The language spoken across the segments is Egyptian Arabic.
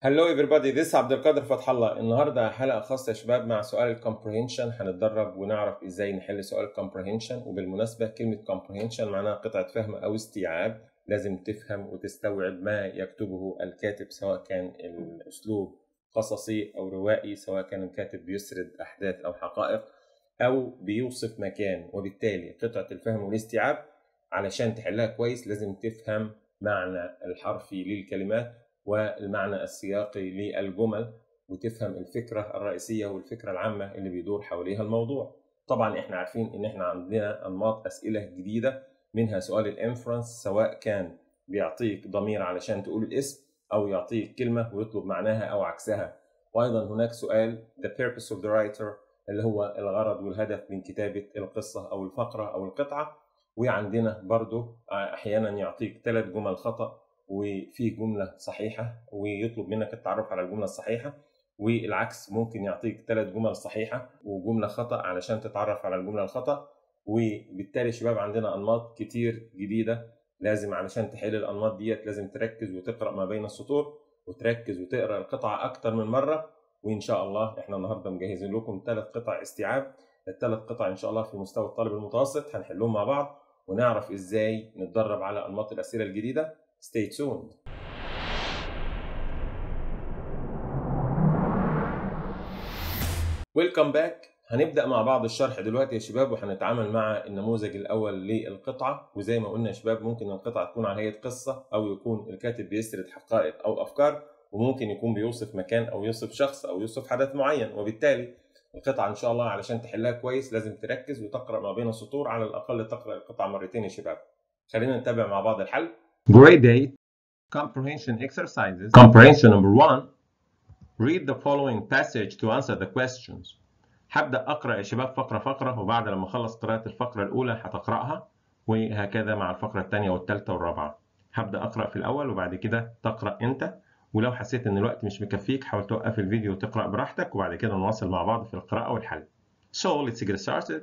هلو everybody this is عبد القادر فتح الله النهارده حلقه خاصه يا شباب مع سؤال الكومبريهنشن هنتدرب ونعرف ازاي نحل سؤال الكومبريهنشن وبالمناسبه كلمه كومبريهنشن معناها قطعه فهم او استيعاب لازم تفهم وتستوعب ما يكتبه الكاتب سواء كان الاسلوب قصصي او روائي سواء كان الكاتب بيسرد احداث او حقائق او بيوصف مكان وبالتالي قطعه الفهم والاستيعاب علشان تحلها كويس لازم تفهم معنى الحرفي للكلمات والمعنى السياقي للجمل وتفهم الفكرة الرئيسية والفكرة العامة اللي بيدور حواليها الموضوع طبعا احنا عارفين ان احنا عندنا انماط اسئلة جديدة منها سؤال الانفرنس سواء كان بيعطيك ضمير علشان تقول الاسم او يعطيك كلمة ويطلب معناها او عكسها وايضا هناك سؤال the purpose of the writer اللي هو الغرض والهدف من كتابة القصة او الفقرة او القطعة وعندنا برضو احيانا يعطيك ثلاث جمل خطأ وفي جملة صحيحة ويطلب منك التعرف على الجملة الصحيحة والعكس ممكن يعطيك ثلاث جمل صحيحة وجملة خطأ علشان تتعرف على الجملة الخطأ وبالتالي شباب عندنا أنماط كتير جديدة لازم علشان تحل الأنماط ديت لازم تركز وتقرأ ما بين السطور وتركز وتقرأ القطعة أكتر من مرة وإن شاء الله إحنا النهاردة مجهزين لكم ثلاث قطع استيعاب الثلاث قطع إن شاء الله في مستوى الطالب المتوسط هنحلهم مع بعض ونعرف إزاي نتدرب على أنماط الأسئلة الجديدة Stay tuned. ويلكم باك هنبدا مع بعض الشرح دلوقتي يا شباب وهنتعامل مع النموذج الاول للقطعه وزي ما قلنا يا شباب ممكن القطعه تكون على هيئه قصه او يكون الكاتب بيسرد حقائق او افكار وممكن يكون بيوصف مكان او يوصف شخص او يوصف حدث معين وبالتالي القطعه ان شاء الله علشان تحلها كويس لازم تركز وتقرا ما بين السطور على الاقل تقرا القطعه مرتين يا شباب خلينا نتابع مع بعض الحل Grade 8 Comprehension exercises. Comprehension number 1 Read the following passage to answer the questions. هبدأ أقرأ يا شباب فقرة فقرة وبعد لما أخلص قراءة الفقرة الأولى هتقرأها وهكذا مع الفقرة الثانية والثالثة والرابعة. هبدأ أقرأ في الأول وبعد كده تقرأ أنت ولو حسيت إن الوقت مش مكفيك حاول توقف الفيديو وتقرأ براحتك وبعد كده نواصل مع بعض في القراءة والحل. So let's get started.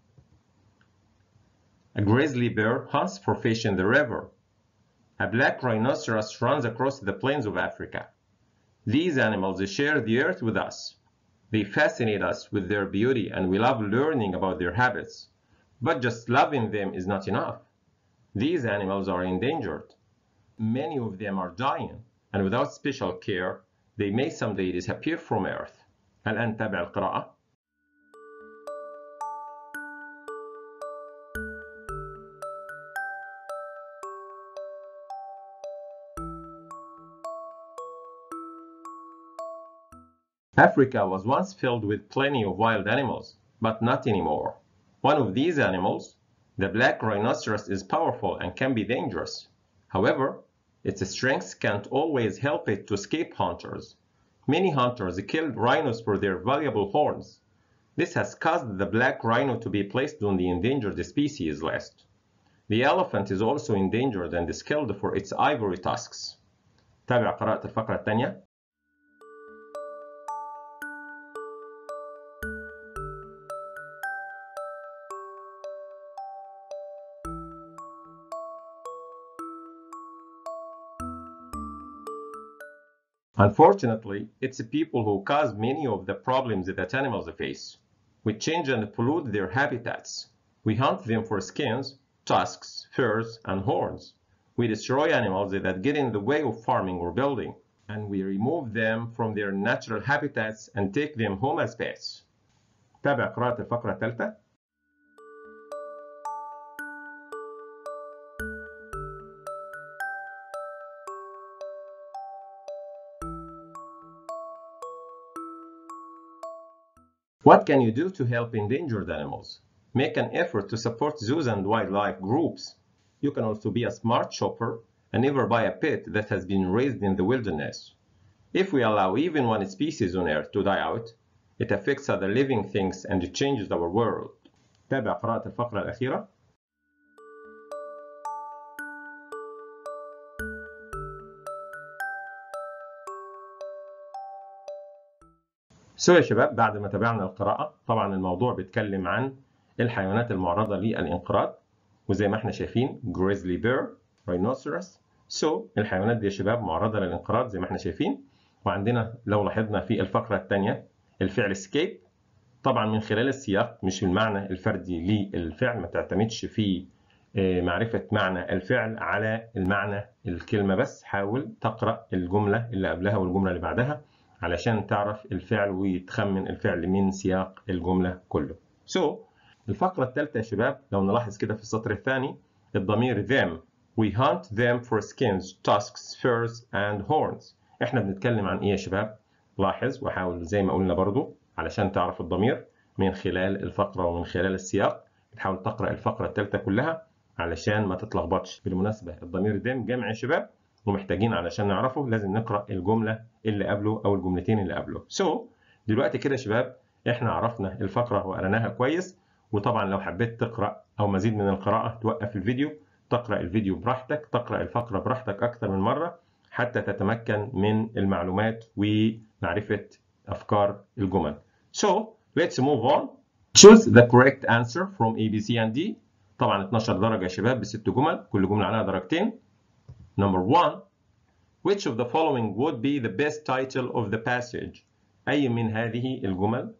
A grizzly bear hunts for fish in the river. A black rhinoceros runs across the plains of Africa. These animals share the earth with us. They fascinate us with their beauty and we love learning about their habits. But just loving them is not enough. These animals are endangered. Many of them are dying and without special care they may someday disappear from earth. الآن تابع القراءة. Africa was once filled with plenty of wild animals, but not anymore. One of these animals, the black rhinoceros, is powerful and can be dangerous. However, its strength can't always help it to escape hunters. Many hunters killed rhinos for their valuable horns. This has caused the black rhino to be placed on the endangered species list. The elephant is also endangered and is killed for its ivory tusks. تابع قراءة الفقرة الثانية. Unfortunately, it's people who cause many of the problems that animals face. We change and pollute their habitats. We hunt them for skins, tusks, furs, and horns. We destroy animals that get in the way of farming or building, and we remove them from their natural habitats and take them home as pets. تابع قراءة الفقرة الثالثة. What can you do to help endangered animals? Make an effort to support zoos and wildlife groups. You can also be a smart shopper and never buy a pet that has been raised in the wilderness. If we allow even one species on Earth to die out, it affects other living things and it changes our world. تابع قراءة الفقرة الأخيرة. سو يا شباب بعد ما تابعنا القراءة طبعا الموضوع بيتكلم عن الحيوانات المعرضة للانقراض وزي ما احنا شايفين جريزلي بير رينوسيروس سو الحيوانات دي يا شباب معرضة للانقراض زي ما احنا شايفين وعندنا لو لاحظنا في الفقرة الثانية الفعل escape طبعا من خلال السياق مش المعنى الفردي للفعل ما تعتمدش في معرفة معنى الفعل على المعنى الكلمة بس حاول تقرأ الجملة اللي قبلها والجملة اللي بعدها علشان تعرف الفعل وتخمن الفعل من سياق الجملة كله. So الفقرة الثالثة يا شباب لو نلاحظ كده في السطر الثاني الضمير them we hunt them for skins, tusks, furs and horns. احنا بنتكلم عن ايه يا شباب؟ لاحظ وحاول زي ما قلنا برضو علشان تعرف الضمير من خلال الفقرة ومن خلال السياق تحاول تقرأ الفقرة الثالثة كلها علشان ما تتلخبطش بالمناسبة الضمير دام جمع يا شباب ومحتاجين علشان نعرفه لازم نقرأ الجملة اللي قبله أو الجملتين اللي قبله so دلوقتي كده يا شباب احنا عرفنا الفقرة وقرناها كويس وطبعا لو حبيت تقرأ أو مزيد من القراءة توقف الفيديو تقرأ الفيديو براحتك تقرأ الفقرة براحتك أكثر من مرة حتى تتمكن من المعلومات ومعرفة أفكار الجمل so let's move on choose the correct answer from A, B, C and D طبعا 12 درجة يا شباب بست جمل كل جملة عليها درجتين number one which of the following would be the best title of the passage أي من هذه الجمل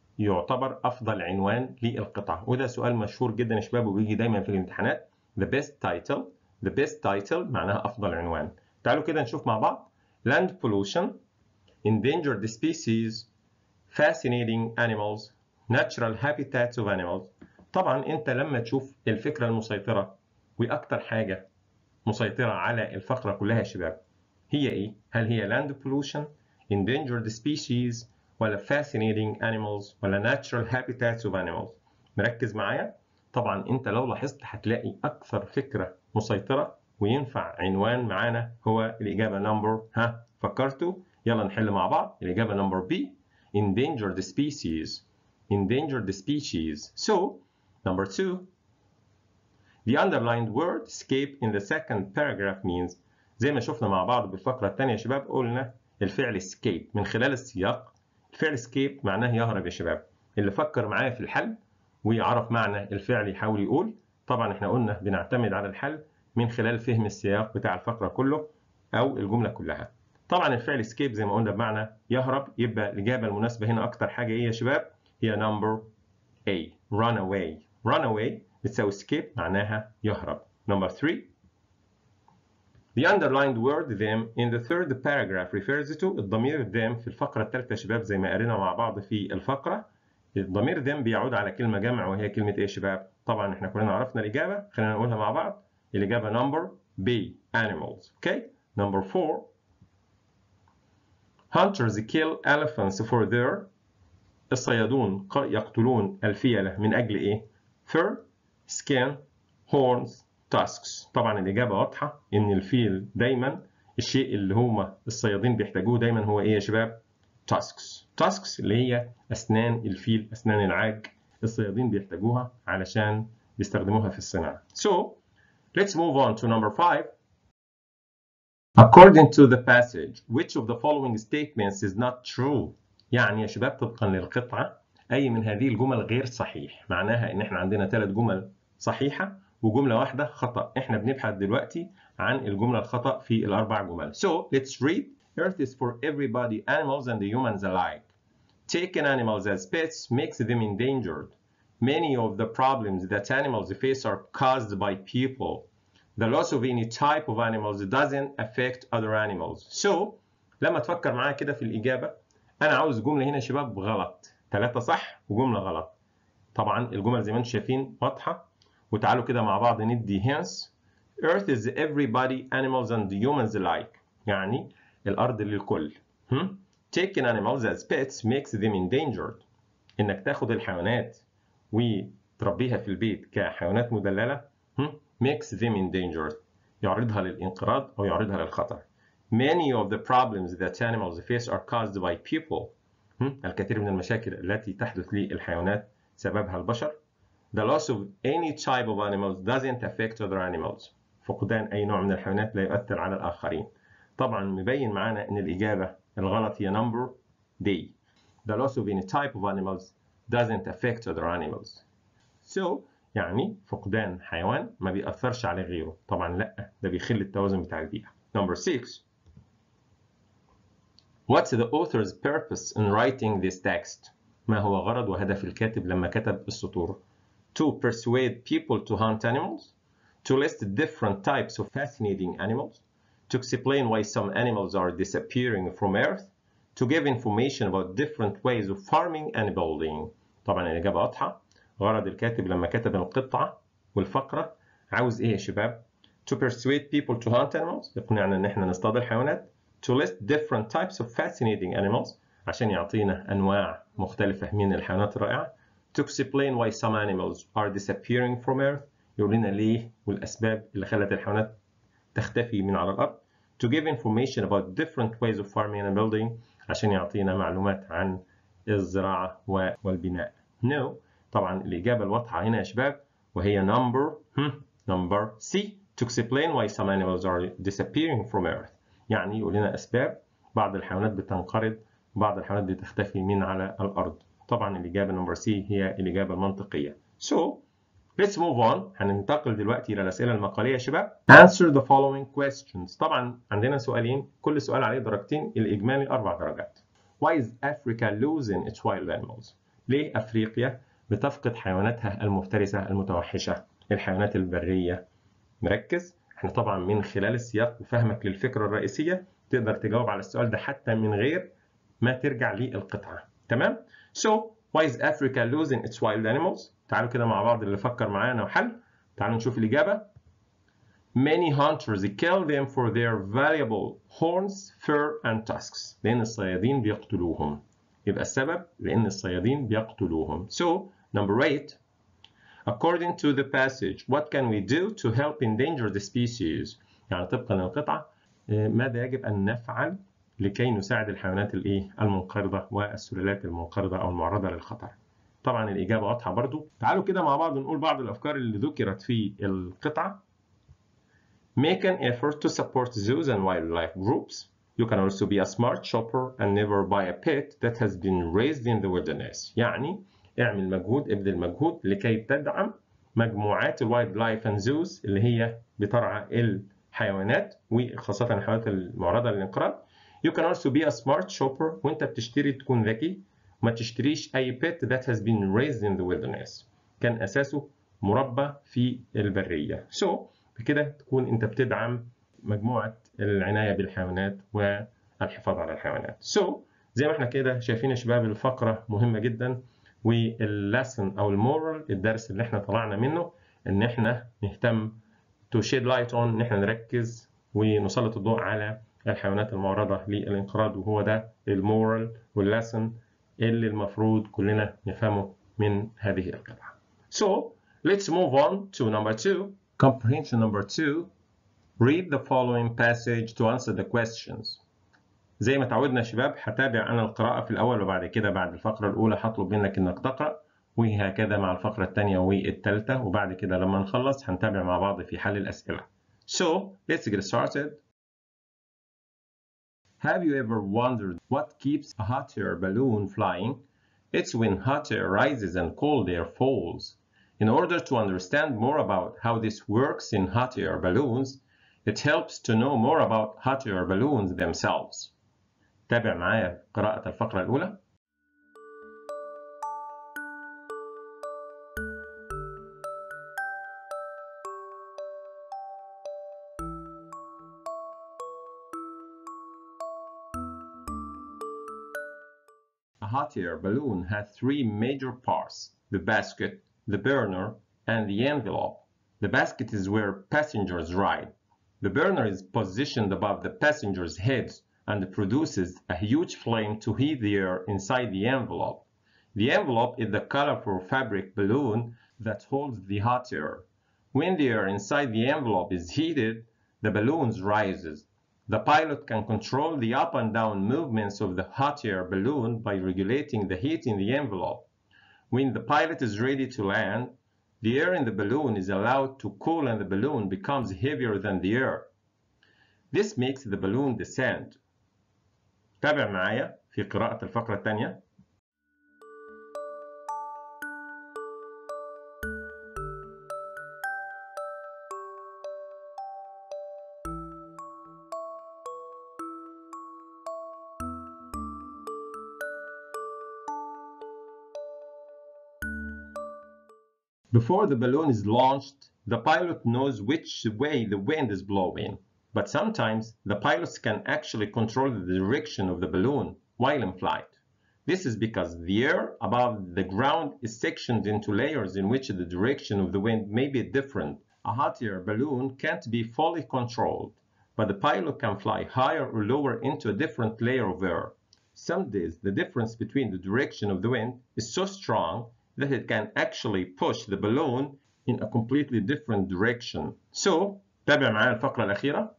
يعتبر أفضل عنوان للقطعة وده سؤال مشهور جدا يا شباب وبيجي دايما في الامتحانات the best title the best title معناها أفضل عنوان تعالوا كده نشوف مع بعض land pollution endangered species fascinating animals natural habitats of animals طبعا انت لما تشوف الفكره المسيطره واكتر حاجه مسيطره على الفقره كلها يا شباب هي ايه هل هي land pollution endangered species ولا fascinating animals ولا natural habitats of animals مركز معايا طبعا انت لو لاحظت هتلاقي اكثر فكره مسيطره وينفع عنوان معانا هو الاجابه نمبر ها فكرتوا يلا نحل مع بعض الاجابه نمبر بي endangered species endangered species so Number two, the underlined word escape in the second paragraph means زي ما شفنا مع بعض بالفقرة الثانية يا شباب قلنا الفعل escape من خلال السياق الفعل escape معناه يهرب يا شباب اللي فكر معايا في الحل ويعرف معنى الفعل يحاول يقول طبعا احنا قلنا بنعتمد على الحل من خلال فهم السياق بتاع الفقرة كله أو الجملة كلها طبعا الفعل escape زي ما قلنا بمعنى يهرب يبقى الإجابة المناسبة هنا أكتر حاجة إيه يا شباب هي number A run away run away بتساوي escape معناها يهرب. Number three The underlined word them in the third paragraph refers to الضمير them في الفقرة الثالثة يا شباب زي ما قرينا مع بعض في الفقرة الضمير them بيعود على كلمة جمع وهي كلمة ايه يا شباب؟ طبعا احنا كلنا عرفنا الإجابة خلينا نقولها مع بعض الإجابة number B animals. Okay? Number four Hunters kill elephants for their الصيادون يقتلون الفيلة من أجل إيه؟ fur, skin, horns, tusks. طبعا الإجابة واضحة إن الفيل دايما الشيء اللي هما الصيادين بيحتاجوه دايما هو إيه يا شباب؟ tusks. tusks اللي هي أسنان الفيل، أسنان العاج. الصيادين بيحتاجوها علشان بيستخدموها في الصناعة. So, let's move on to number five. According to the passage, which of the following statements is not true? يعني يا شباب طبقا للقطعة أي من هذه الجمل غير صحيح معناها إن إحنا عندنا ثلاث جمل صحيحة وجملة واحدة خطأ إحنا بنبحث دلوقتي عن الجملة الخطأ في الأربع جمل So let's read Earth is for everybody animals and humans alike Taking animals as pets makes them endangered Many of the problems that animals face are caused by people The loss of any type of animals doesn't affect other animals So لما تفكر معايا كده في الإجابة أنا عاوز جملة هنا يا شباب غلط ثلاثة صح وجملة غلط طبعا الجمل زي ما انتم شايفين واضحة وتعالوا كده مع بعض ندي hints Earth is everybody animals and humans alike يعني الأرض للكل هم؟ Taking animals as pets makes them endangered إنك تاخد الحيوانات وتربيها في البيت كحيوانات مدللة هم؟ makes them endangered يعرضها للانقراض أو يعرضها للخطر Many of the problems that animals face are caused by people الكثير من المشاكل التي تحدث للحيوانات سببها البشر. The loss of any type of animals doesn't affect other animals. فقدان أي نوع من الحيوانات لا يؤثر على الآخرين. طبعا مبين معانا إن الإجابة الغلط هي number D. The loss of any type of animals doesn't affect other animals. So يعني فقدان حيوان ما بيأثرش على غيره. طبعا لا ده بيخل التوازن بتاع البيئة. Number 6 What's the author's purpose in writing this text? ما هو غرض وهدف الكاتب لما كتب السطور؟ To persuade people to hunt animals, to list different types of fascinating animals, to explain why some animals are disappearing from Earth, to give information about different ways of farming and building. طبعا الإجابة واضحة. غرض الكاتب لما كتب القطعة والفقرة عاوز إيه يا شباب؟ To persuade people to hunt animals يقنعنا إن إحنا نصطاد الحيوانات. To list different types of fascinating animals عشان يعطينا أنواع مختلفة من الحيوانات الرائعة. To explain why some animals are disappearing from Earth يقول لنا ليه والأسباب اللي خلت الحيوانات تختفي من على الأرض. To give information about different ways of farming and building عشان يعطينا معلومات عن الزراعة والبناء. No طبعا الإجابة الواضحة هنا يا شباب وهي number number C to explain why some animals are disappearing from Earth يعني يقول لنا أسباب بعض الحيوانات بتنقرض وبعض الحيوانات بتختفي من على الأرض طبعا الإجابة نمبر C هي الإجابة المنطقية so let's move on هننتقل دلوقتي إلى الأسئلة المقالية يا شباب answer the following questions طبعا عندنا سؤالين كل سؤال عليه درجتين الإجمالي أربع درجات why is Africa losing its wild animals ليه أفريقيا بتفقد حيواناتها المفترسة المتوحشة الحيوانات البرية مركز احنا طبعا من خلال السياق وفهمك للفكرة الرئيسية تقدر تجاوب على السؤال ده حتى من غير ما ترجع للقطعة تمام so why is Africa losing its wild animals تعالوا كده مع بعض اللي فكر معانا وحل تعالوا نشوف الإجابة many hunters kill them for their valuable horns, fur and tusks لأن الصيادين بيقتلوهم يبقى السبب لأن الصيادين بيقتلوهم so number eight according to the passage what can we do to help endangered species يعني طبقا للقطعة ماذا يجب أن نفعل لكي نساعد الحيوانات الايه المنقرضة والسلالات المنقرضة أو المعرضة للخطر طبعا الإجابة واضحة برضو تعالوا كده مع بعض نقول بعض الأفكار اللي ذكرت في القطعة Make an effort to support zoos and wildlife groups. You can also be a smart shopper and never buy a pet that has been raised in the wilderness. يعني اعمل مجهود ابذل مجهود لكي تدعم مجموعات الوايلد لايف اند زوز اللي هي بترعى الحيوانات وخاصة الحيوانات المعرضة للانقراض. You can also be a smart shopper وانت بتشتري تكون ذكي ما تشتريش أي pet that has been raised in the wilderness. كان أساسه مربى في البرية. So بكده تكون انت بتدعم مجموعة العناية بالحيوانات والحفاظ على الحيوانات. So زي ما احنا كده شايفين يا شباب الفقرة مهمة جدا واللسن او المورال الدرس اللي احنا طلعنا منه ان احنا نهتم to shed light on ان احنا نركز ونسلط الضوء على الحيوانات المعرضة للانقراض وهو ده المورال واللسن اللي المفروض كلنا نفهمه من هذه القطعة. So let's move on to number two. Comprehension number two. Read the following passage to answer the questions. زي ما تعودنا يا شباب هتابع انا القراءة في الأول وبعد كده بعد الفقرة الأولى هطلب منك إنك تقرأ وهكذا مع الفقرة الثانية والثالثة وبعد كده لما نخلص هنتابع مع بعض في حل الأسئلة. So let's get started. Have you ever wondered what keeps a hot air balloon flying? It's when hot air rises and cold air falls. In order to understand more about how this works in hot air balloons, it helps to know more about hot air balloons themselves. تابع معايا قراءة الفقرة الأولى. A hot air balloon has three major parts, the basket, the burner, and the envelope. The basket is where passengers ride. The burner is positioned above the passengers' heads and produces a huge flame to heat the air inside the envelope. The envelope is the colorful fabric balloon that holds the hot air. When the air inside the envelope is heated, the balloon rises. The pilot can control the up and down movements of the hot air balloon by regulating the heat in the envelope. When the pilot is ready to land, the air in the balloon is allowed to cool and the balloon becomes heavier than the air. This makes the balloon descend. تابع معايا في قراءة الفقرة الثانية. Before the balloon is launched, the pilot knows which way the wind is blowing. But sometimes the pilots can actually control the direction of the balloon while in flight. This is because the air above the ground is sectioned into layers in which the direction of the wind may be different. A hot air balloon can't be fully controlled, but the pilot can fly higher or lower into a different layer of air. Some days the difference between the direction of the wind is so strong that it can actually push the balloon in a completely different direction. So, تابع معايا الفقرة الأخيرة.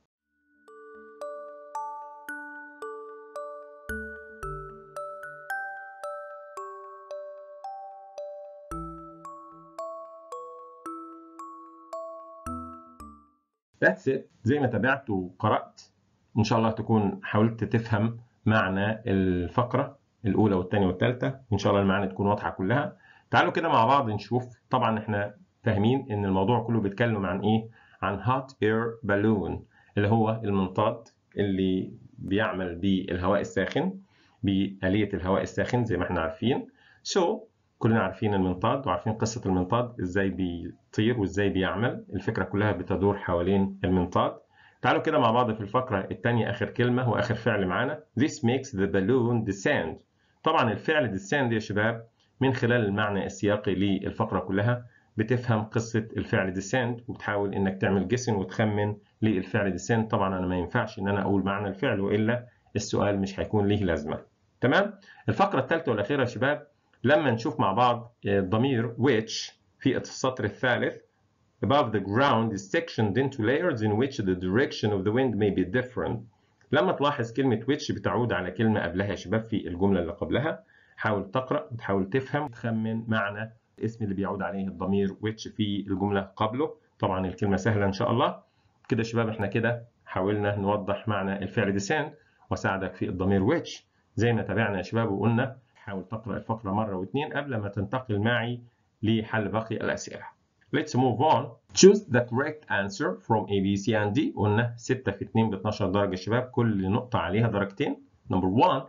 That's it. زي ما تابعت وقرأت إن شاء الله تكون حاولت تفهم معنى الفقرة الأولى والثانية والثالثة إن شاء الله المعاني تكون واضحة كلها. تعالوا كده مع بعض نشوف طبعا إحنا فاهمين إن الموضوع كله بيتكلم عن إيه؟ عن hot air balloon اللي هو المنطاد اللي بيعمل بالهواء الساخن بآلية الهواء الساخن زي ما احنا عارفين. So كلنا عارفين المنطاد وعارفين قصة المنطاد ازاي بيطير وازاي بيعمل الفكرة كلها بتدور حوالين المنطاد تعالوا كده مع بعض في الفقرة الثانية آخر كلمة وآخر فعل معانا This makes the balloon descend طبعا الفعل descend يا شباب من خلال المعنى السياقي للفقرة كلها بتفهم قصة الفعل descend وبتحاول انك تعمل جسن وتخمن للفعل descend طبعا انا ما ينفعش ان انا اقول معنى الفعل والا السؤال مش هيكون ليه لازمة تمام الفقرة الثالثة والأخيرة يا شباب لما نشوف مع بعض الضمير which في السطر الثالث above the ground is sectioned into layers in which the direction of the wind may be different لما تلاحظ كلمة which بتعود على كلمة قبلها يا شباب في الجملة اللي قبلها حاول تقرأ وتحاول تفهم وتخمن معنى الاسم اللي بيعود عليه الضمير which في الجملة قبله طبعا الكلمة سهلة إن شاء الله كده يا شباب احنا كده حاولنا نوضح معنى الفعل descend وساعدك في الضمير which زي ما تابعنا يا شباب وقلنا حاول تقرأ الفقرة مرة واثنين قبل ما تنتقل معي لحل باقي الأسئلة. Let's move on. Choose the correct answer from A, B, C and D. قلنا 6 في 2 ب 12 درجة شباب كل نقطة عليها درجتين. Number one.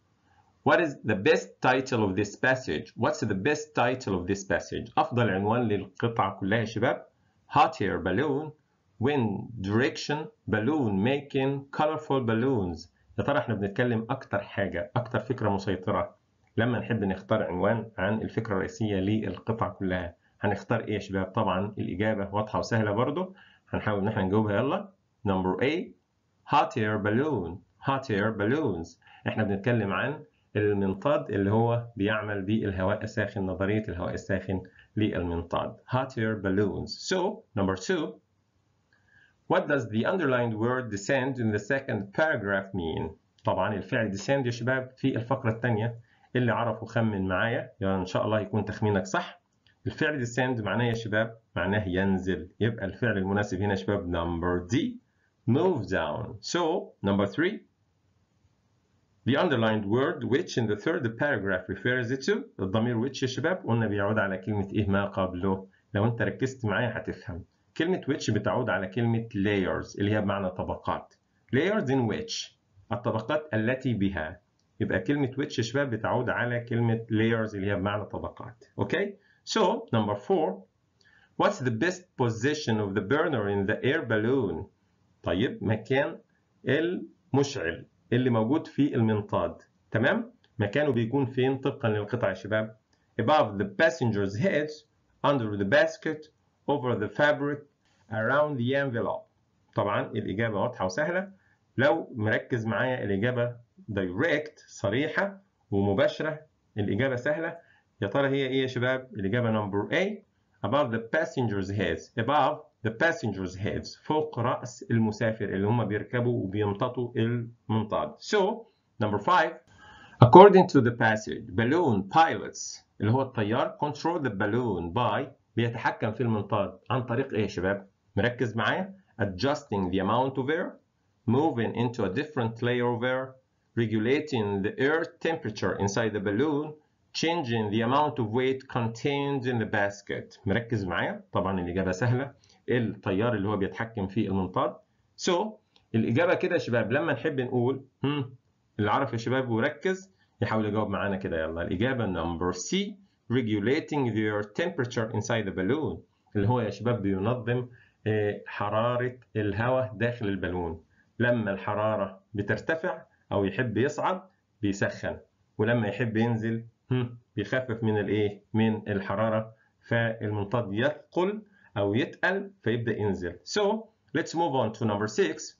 What is the best title of this passage? What's the best title of this passage? أفضل عنوان للقطعة كلها يا شباب. Hot air balloon, wind direction, balloon making, colorful balloons. يا ترى احنا بنتكلم أكتر حاجة أكتر فكرة مسيطرة لما نحب نختار عنوان عن الفكرة الرئيسية للقطعة كلها هنختار ايه يا شباب طبعا الإجابة واضحة وسهلة برضو هنحاول ان احنا نجاوبها يلا number A hot air balloon hot air balloons احنا بنتكلم عن المنطاد اللي هو بيعمل بالهواء الساخن نظرية الهواء الساخن للمنطاد hot air balloons so number two what does the underlined word descend in the second paragraph mean طبعا الفعل descend يا شباب في الفقرة الثانية اللي عرفوا خمن معايا يعني ان شاء الله يكون تخمينك صح الفعل descend معناه يا شباب معناه ينزل يبقى الفعل المناسب هنا يا شباب number D move down so number three the underlined word which in the third paragraph refers to الضمير which يا شباب قلنا بيعود على كلمة ايه ما قبله لو انت ركزت معايا هتفهم كلمة which بتعود على كلمة layers اللي هي بمعنى طبقات layers in which الطبقات التي بها يبقى كلمة which يا شباب بتعود على كلمة layers اللي هي بمعنى طبقات. Okay? So, number four. What's the best position of the burner in the air balloon? طيب مكان المشعل اللي موجود في المنطاد. تمام؟ مكانه بيكون فين طبقا للقطعة يا شباب؟ Above the passengers' heads, under the basket, over the fabric, around the envelope. طبعا الإجابة واضحة وسهلة. لو مركز معايا الإجابة direct صريحة ومباشرة الإجابة سهلة يا ترى هي إيه يا شباب؟ الإجابة number A above the passengers heads above the passengers heads فوق رأس المسافر اللي هم بيركبوا وبيمتطوا المنطاد so number five according to the passage balloon pilots اللي هو الطيار control the balloon by بيتحكم في المنطاد عن طريق إيه يا شباب؟ مركز معايا adjusting the amount of air moving into a different layer of air regulating the air temperature inside the balloon, changing the amount of weight contained in the basket. مركز معايا؟ طبعا الإجابة سهلة. الطيار اللي هو بيتحكم في المنطاد. So الإجابة كده يا شباب لما نحب نقول هم اللي عرف يا شباب وركز يحاول يجاوب معانا كده يلا الإجابة number C regulating their temperature inside the balloon اللي هو يا شباب بينظم حرارة الهواء داخل البالون لما الحرارة بترتفع أو يحب يصعد بيسخن ولما يحب ينزل بيخفف من الايه من الحرارة فالمنطاد يثقل أو يتقل فيبدأ ينزل so let's move on to number six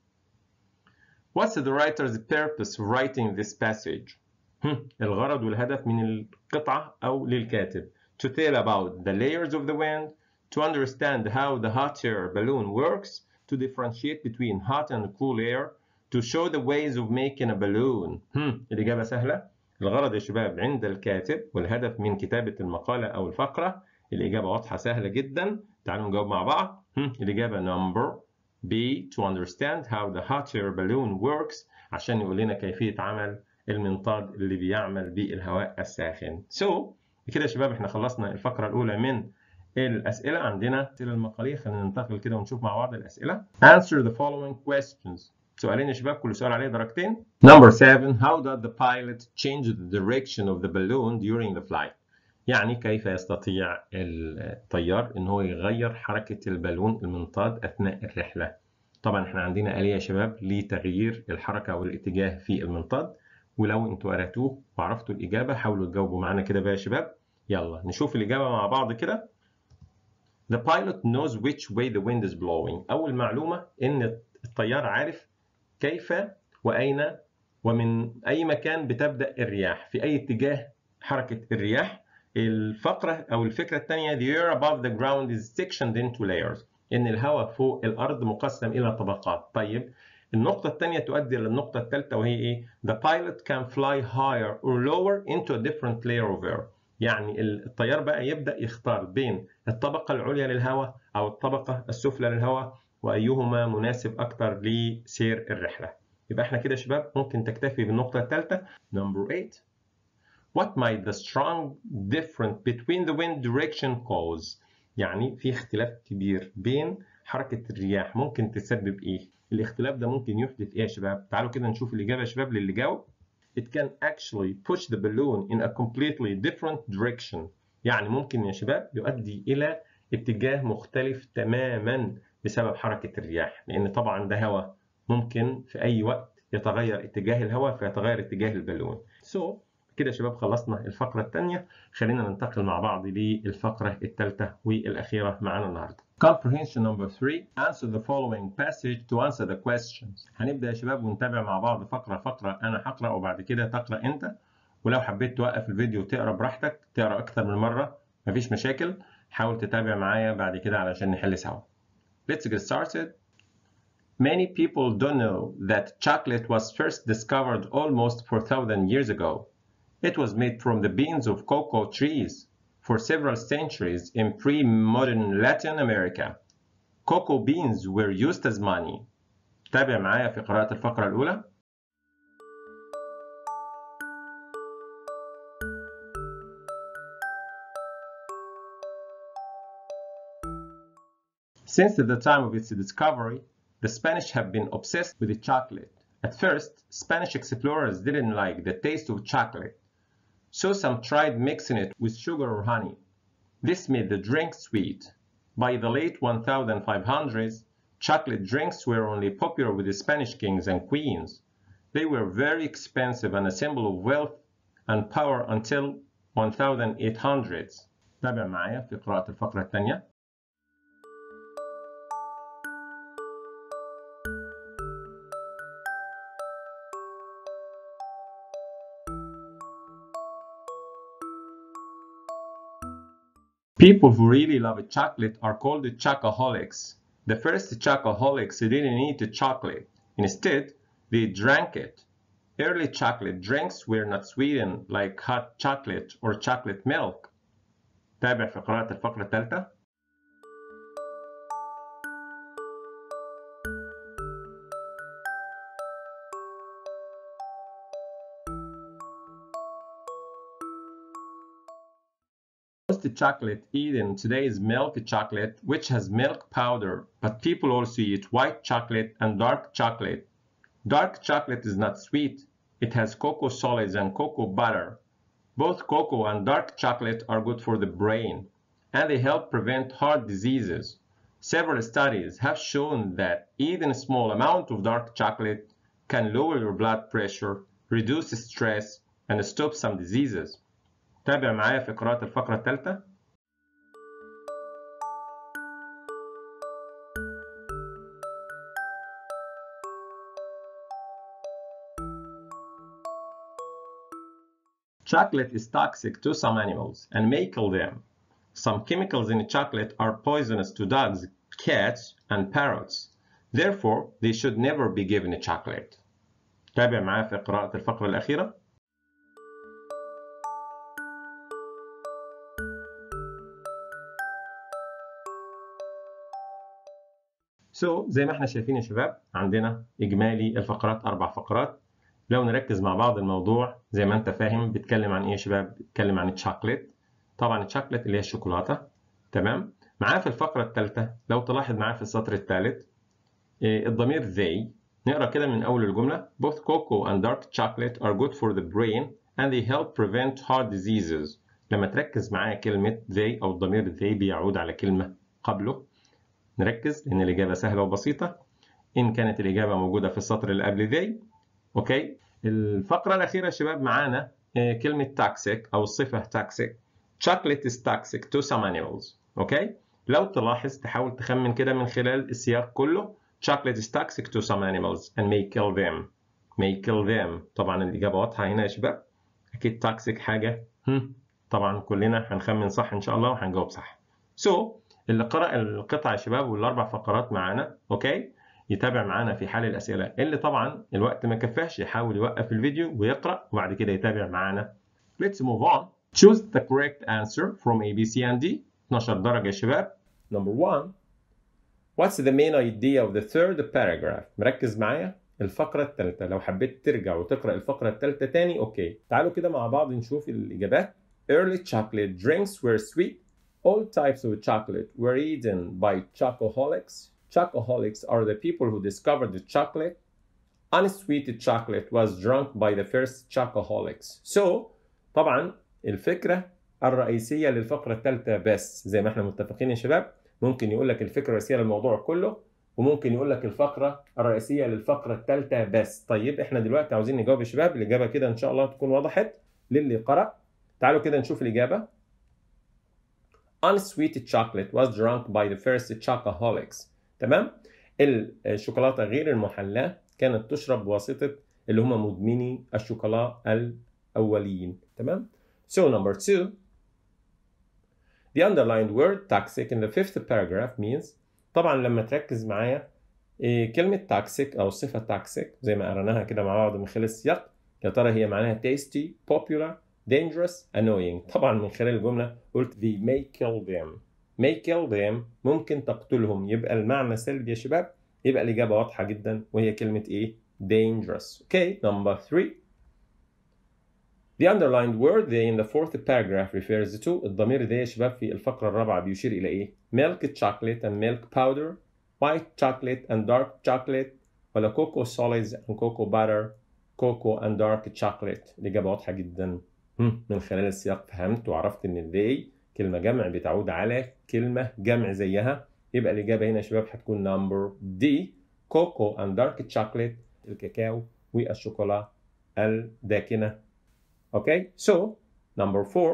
What's the writer's purpose of writing this passage? الغرض والهدف من القطعة أو للكاتب to tell about the layers of the wind, to understand how the hot air balloon works, to differentiate between hot and cool air, to show the ways of making a balloon. هم. الإجابة سهلة. الغرض يا شباب عند الكاتب والهدف من كتابة المقالة أو الفقرة الإجابة واضحة سهلة جدا. تعالوا نجاوب مع بعض. هم. الإجابة number B to understand how the hot air balloon works عشان يقول لنا كيفية عمل المنطاد اللي بيعمل بالهواء الساخن. So كده يا شباب احنا خلصنا الفقرة الأولى من الأسئلة عندنا الأسئلة المقالية خلينا ننتقل كده ونشوف مع بعض الأسئلة. Answer the following questions. سؤالين يا شباب كل سؤال عليه درجتين. Number 7 How did the pilot change the direction of the balloon during the flight? يعني كيف يستطيع الطيار ان هو يغير حركة البالون المنطاد اثناء الرحلة. طبعا احنا عندنا آلية يا شباب لتغيير الحركة والاتجاه في المنطاد ولو انتوا قرأتوه وعرفتوا الإجابة حاولوا تجاوبوا معانا كده بقى يا شباب. يلا نشوف الإجابة مع بعض كده. The pilot knows which way the wind is blowing. أول معلومة إن الطيار عارف كيف وأين ومن أي مكان بتبدأ الرياح في أي اتجاه حركة الرياح. الفقرة أو الفكرة الثانية the air above the ground is sectioned into layers. إن الهواء فوق الأرض مقسم إلى طبقات. طيب النقطة الثانية تؤدي إلى النقطة الثالثة وهي إيه؟ The pilot can fly higher or lower into a different layer of air. يعني الطيار بقى يبدأ يختار بين الطبقة العليا للهواء أو الطبقة السفلى للهواء وأيهما مناسب أكثر لسير الرحلة. يبقى إحنا كده يا شباب ممكن تكتفي بالنقطة الثالثة. Number 8. What might the strong difference between the wind direction cause? يعني في اختلاف كبير بين حركة الرياح ممكن تسبب إيه؟ الاختلاف ده ممكن يحدث إيه يا شباب؟ تعالوا كده نشوف الإجابة يا شباب للي جاوب. It can actually push the balloon in a completely different direction. يعني ممكن يا شباب يؤدي إلى اتجاه مختلف تماما بسبب حركة الرياح لأن طبعا ده هواء ممكن في أي وقت يتغير اتجاه الهواء فيتغير اتجاه البالون. So كده يا شباب خلصنا الفقرة الثانية خلينا ننتقل مع بعض للفقرة الثالثة والأخيرة معانا النهاردة. Comprehension number 3 Answer the following passage to answer the questions. هنبدأ يا شباب ونتابع مع بعض فقرة فقرة أنا هقرأ وبعد كده تقرأ أنت ولو حبيت توقف الفيديو وتقرأ براحتك تقرأ أكتر من مرة مفيش مشاكل حاول تتابع معايا بعد كده علشان نحل سوا. Let's get started. Many people don't know that chocolate was first discovered almost 4,000 years ago. It was made from the beans of cocoa trees for several centuries in pre-modern Latin America. Cocoa beans were used as money. تابع معايا في قراءة الفقرة الأولى. Since the time of its discovery, the Spanish have been obsessed with chocolate. At first, Spanish explorers didn't like the taste of chocolate so some tried mixing it with sugar or honey. This made the drink sweet. By the late 1500s, chocolate drinks were only popular with the Spanish kings and queens. They were very expensive and a symbol of wealth and power until 1800s. تابع معايا في قراءة الفقرة الثانية. People who really love chocolate are called chocoholics. The first chocoholics didn't eat chocolate. Instead, they drank it. Early chocolate drinks were not sweetened like hot chocolate or chocolate milk. تابع في قراءة الفقرة الثالثة. Most chocolate eaten today is milk chocolate, which has milk powder, but people also eat white chocolate and dark chocolate. Dark chocolate is not sweet. It has cocoa solids and cocoa butter. Both cocoa and dark chocolate are good for the brain and they help prevent heart diseases. Several studies have shown that even a small amount of dark chocolate can lower your blood pressure, reduce stress, and stop some diseases. تابع معايا في قراءة الفقرة الثالثة. Chocolate is toxic to some animals and may kill them. Some chemicals in chocolate are poisonous to dogs, cats, and parrots. Therefore, they should never be given chocolate. تابع معايا في قراءة الفقرة الأخيرة. So زي ما احنا شايفين يا شباب عندنا إجمالي الفقرات أربع فقرات لو نركز مع بعض الموضوع زي ما انت فاهم بيتكلم عن ايه يا شباب بيتكلم عن الشوكليت طبعا الشوكليت اللي هي الشوكولاته تمام معاه في الفقره الثالثه لو تلاحظ معاه في السطر الثالث إيه الضمير they نقرا كده من اول الجمله both cocoa and dark chocolate are good for the brain and they help prevent heart diseases لما تركز معايا كلمه they او الضمير they بيعود على كلمه قبله نركز لان الاجابه سهله وبسيطه ان كانت الاجابه موجوده في السطر اللي قبل they اوكي الفقره الاخيره يا شباب معانا كلمه toxic او الصفه toxic chocolate is toxic to some animals اوكي لو تلاحظ تحاول تخمن كده من خلال السياق كله chocolate is toxic to some animals and may kill them may kill them طبعا الاجابه واضحه هنا يا شباب اكيد toxic حاجه هم. طبعا كلنا هنخمن صح ان شاء الله وهنجاوب صح so اللي قرأ القطعه يا شباب والاربع فقرات معانا اوكي يتابع معانا في حل الأسئلة اللي طبعا الوقت ما كفاش يحاول يوقف الفيديو ويقرأ وبعد كده يتابع معانا Let's move on Choose the correct answer from A, B, C and D 12 درجة يا شباب Number one What's the main idea of the third paragraph مركز معايا الفقرة الثالثة لو حبيت ترجع وتقرأ الفقرة الثالثة تاني أوكي تعالوا كده مع بعض نشوف الإجابات Early chocolate drinks were sweet All types of chocolate were eaten by chocoholics Chocoholics are the people who discovered the chocolate. Unsweeted chocolate was drunk by the first chocoholics. So طبعا الفكرة الرئيسية للفقرة الثالثة بس زي ما احنا متفقين يا شباب ممكن يقول لك الفكرة الرئيسية للموضوع كله وممكن يقول لك الفقرة الرئيسية للفقرة الثالثة بس طيب احنا دلوقتي عاوزين نجاوب يا شباب الإجابة كده إن شاء الله تكون وضحت للي قرأ تعالوا كده نشوف الإجابة Unsweeted chocolate was drunk by the first chocoholics تمام الشوكولاته غير المحلاه كانت تشرب بواسطه اللي هم مدمني الشوكولا الاوليين تمام so number two the underlined word toxic in the fifth paragraph means طبعا لما تركز معايا إيه كلمة toxic أو صفة toxic زي ما قرأناها كده مع بعض من خلال السياق يا ترى هي معناها tasty popular dangerous annoying طبعا من خلال الجملة قلت they may kill them may kill them ممكن تقتلهم يبقى المعنى سلبي يا شباب يبقى الإجابة واضحة جدا وهي كلمة إيه؟ dangerous. Okay, number three. The underlined word they in the fourth paragraph refers to الضمير ده يا شباب في الفقرة الرابعة بيشير إلى إيه؟ milk chocolate and milk powder, white chocolate and dark chocolate ولا cocoa solids and cocoa butter, cocoa and dark chocolate. الإجابة واضحة جدا. من خلال السياق فهمت وعرفت إن they كلمة جمع بتعود على كلمة جمع زيها يبقى الإجابة هنا يا شباب هتكون نمبر دي كوكو and dark chocolate الكاكاو والشوكولا الداكنة اوكي so number four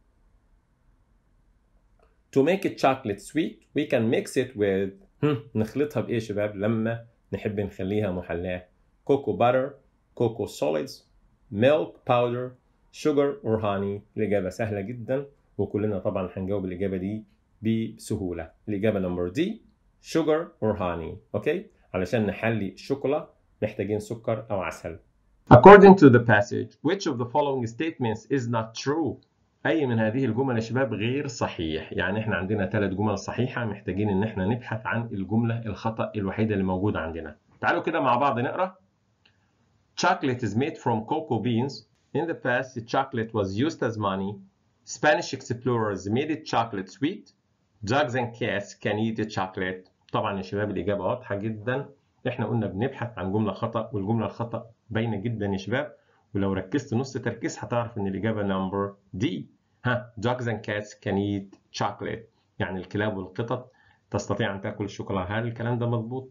to make it chocolate sweet we can mix it with نخلطها بإيه يا شباب لما نحب نخليها محلاة كوكو باتر كوكو solids milk powder sugar or honey الإجابة سهلة جدا وكلنا طبعا هنجاوب الإجابة دي بسهولة الإجابة نمبر دي sugar or honey أوكي علشان نحلي الشوكولا محتاجين سكر أو عسل According to the passage, which of the following statements is not true? أي من هذه الجمل يا شباب غير صحيح، يعني إحنا عندنا ثلاث جمل صحيحة محتاجين إن إحنا نبحث عن الجملة الخطأ الوحيدة اللي موجودة عندنا. تعالوا كده مع بعض نقرأ. Chocolate is made from cocoa beans. In the past, chocolate was used as money. Spanish explorers made it chocolate sweet. Dogs and cats can eat the chocolate. طبعا يا شباب الإجابة واضحة جدا. إحنا قلنا بنبحث عن جملة خطأ والجملة الخطأ باينة جدا يا شباب ولو ركزت نص تركيز هتعرف ان الاجابه نمبر دي ها dogs and cats can eat chocolate يعني الكلاب والقطط تستطيع ان تاكل الشوكولاته هل الكلام ده مظبوط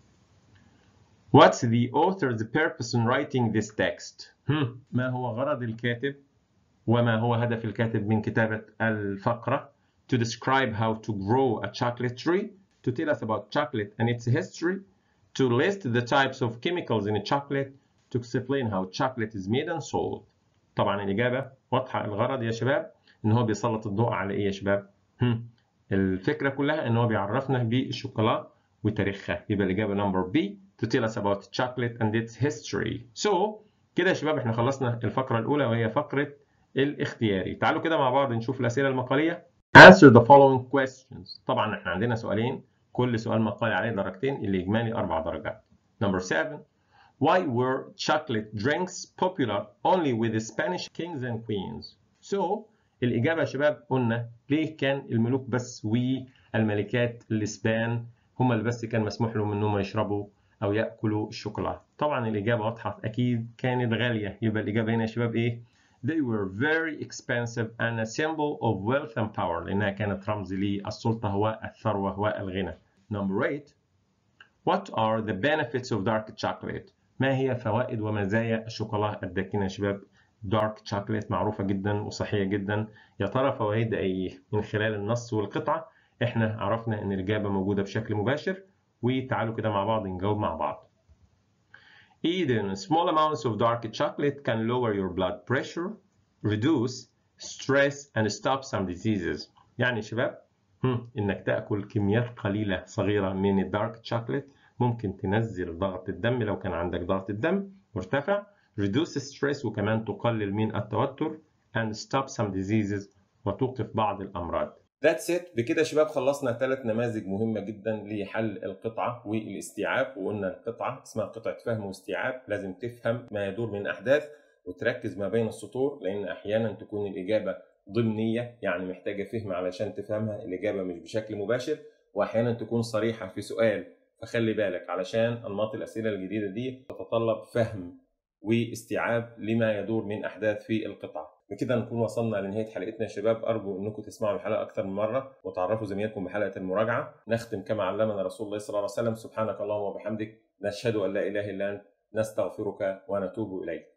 What's the author's purpose in writing this text? هم. ما هو غرض الكاتب وما هو هدف الكاتب من كتابة الفقرة to describe how to grow a chocolate tree, to tell us about chocolate and its history, to list the types of chemicals in a chocolate, to explain how chocolate is made and sold. طبعا الإجابة واضحة الغرض يا شباب إن هو بيسلط الضوء على إيه يا شباب؟ هم. الفكرة كلها إن هو بيعرفنا بالشوكولا وتاريخها يبقى الإجابة نمبر بي to tell us about chocolate and its history. So كده يا شباب احنا خلصنا الفقرة الأولى وهي فقرة الاختياري. تعالوا كده مع بعض نشوف الأسئلة المقالية. Answer the following questions. طبعا احنا عندنا سؤالين كل سؤال مقالي عليه درجتين اللي إجمالي أربع درجات. Number seven. Why were chocolate drinks popular only with the Spanish kings and queens? So الإجابة يا شباب قلنا ليه كان الملوك بس والملكات الإسبان هم اللي بس كان مسموح لهم إنهم يشربوا أو يأكلوا الشوكولاتة. طبعا الإجابة واضحة أكيد كانت غالية يبقى الإجابة هنا يا شباب إيه؟ They were very expensive and a symbol of wealth and power لأنها كانت رمز للسلطة والثروة والغنى. Number 8 What are the benefits of dark chocolate? ما هي فوائد ومزايا الشوكولاته الداكنه يا شباب؟ دارك شوكليت معروفه جدا وصحيه جدا يا ترى فوائدها ايه؟ من خلال النص والقطعه احنا عرفنا ان الاجابه موجوده بشكل مباشر وتعالوا كده مع بعض نجاوب مع بعض. Eating small amounts of dark chocolate can lower your blood pressure, reduce stress and stop some diseases. يعني يا شباب هم انك تاكل كميات قليله صغيره من الدارك شوكليت ممكن تنزل ضغط الدم لو كان عندك ضغط الدم مرتفع reduce stress وكمان تقلل من التوتر and stop some diseases وتوقف بعض الأمراض That's it بكده يا شباب خلصنا ثلاث نماذج مهمة جدا لحل القطعة والاستيعاب وقلنا القطعة اسمها قطعة فهم واستيعاب لازم تفهم ما يدور من أحداث وتركز ما بين السطور لأن أحيانا تكون الإجابة ضمنية يعني محتاجة فهم علشان تفهمها الإجابة مش بشكل مباشر وأحيانا تكون صريحة في سؤال فخلي بالك علشان أنماط الأسئلة الجديدة دي تتطلب فهم واستيعاب لما يدور من أحداث في القطعة بكده نكون وصلنا لنهاية حلقتنا يا شباب أرجو أنكم تسمعوا الحلقة أكثر من مرة وتعرفوا زميلكم بحلقة المراجعة نختم كما علمنا رسول الله صلى الله عليه وسلم سبحانك اللهم وبحمدك نشهد أن لا إله إلا أنت نستغفرك ونتوب إليك